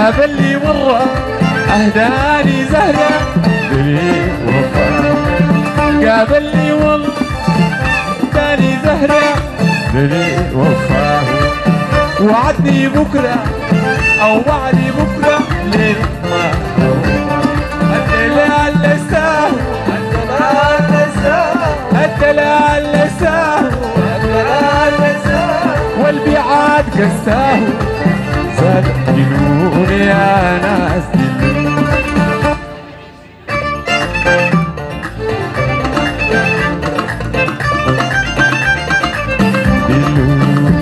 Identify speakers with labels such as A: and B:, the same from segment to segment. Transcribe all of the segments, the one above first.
A: قابلني مرة أهداني زهرة بلي وفاه قابلني والله أهداني زهرة بلي وفاه وعدني بكرة أو وعدي بكرة ليه ما الدلال لساه الدلال لساه الدلال لساه الدلال لساه والبعاد قساه زاد دلوني يا ناس دلوني دلوني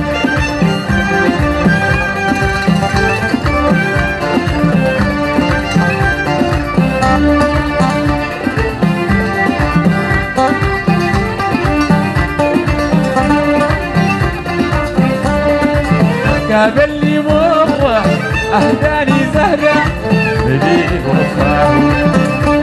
A: قابلني مرة أهداني زهرة بلي وفاه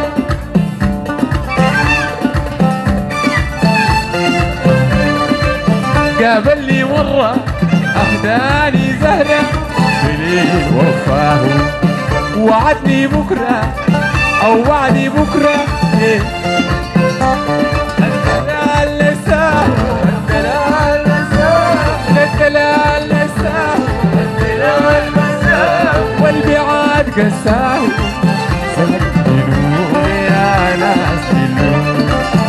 A: قابلني مرة أهداني زهرة بلي وفاه وعدني بكرة أو وعدي بكرة إيه الدلال لساه الدلال لساه الدلال لساه الدلال لساه والبعاد قساه سجلوا يا ناس دلوا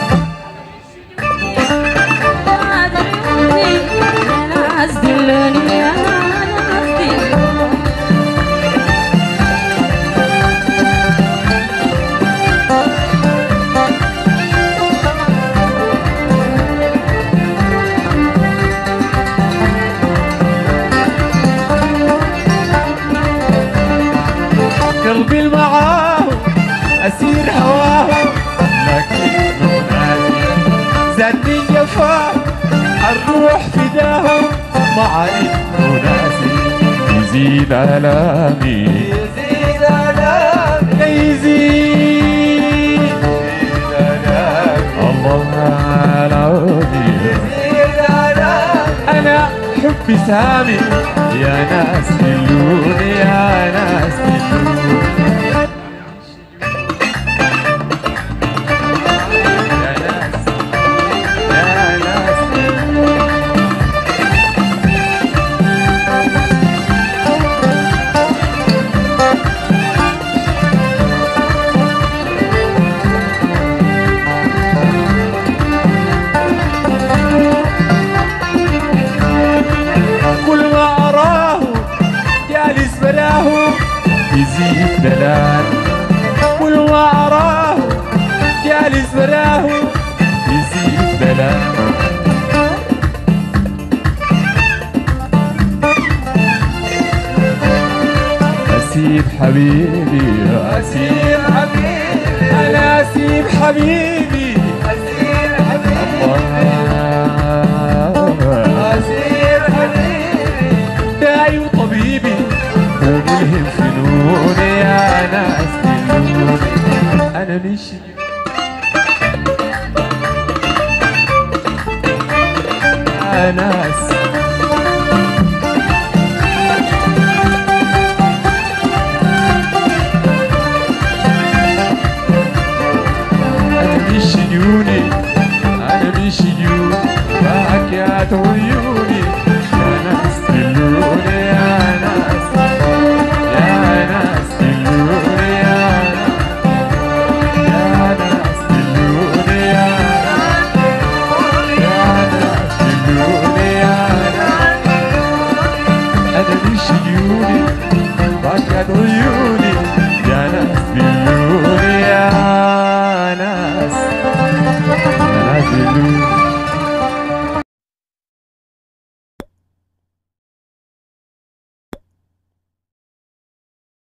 B: دلوني يا ناس دلوني يا ناس دلوني
A: قلبي المعاه أسير هواه لكن ناسي زادني جفاه الروح فداه معي ناسي يزيد آلامي يزيد آلامي يزيد الله آلامي أنا حبي سامي يا ناس دلوني يا ناس دلوني يا ناس يا ناس كل ما أراه جالس براه يزيد دلال كل ما أراه جالس براه يزيد دلال أسيب حبيبي أسيب حبيبي أنا أسيب حبيبي أسيب حبيبي أسيب حبيبي داعي وطبيبي وملهم فنوني يا ناس دلوني أنا مش يا ناس أنا مش عيوني أنا مش عيوني باكيات عيوني يا ناس دلوني يا ناس يا ناس دلوني يا ناس يا ناس دلوني يا ناس يا ناس دلوني يا ناس أنا مش عيوني باكيات عيوني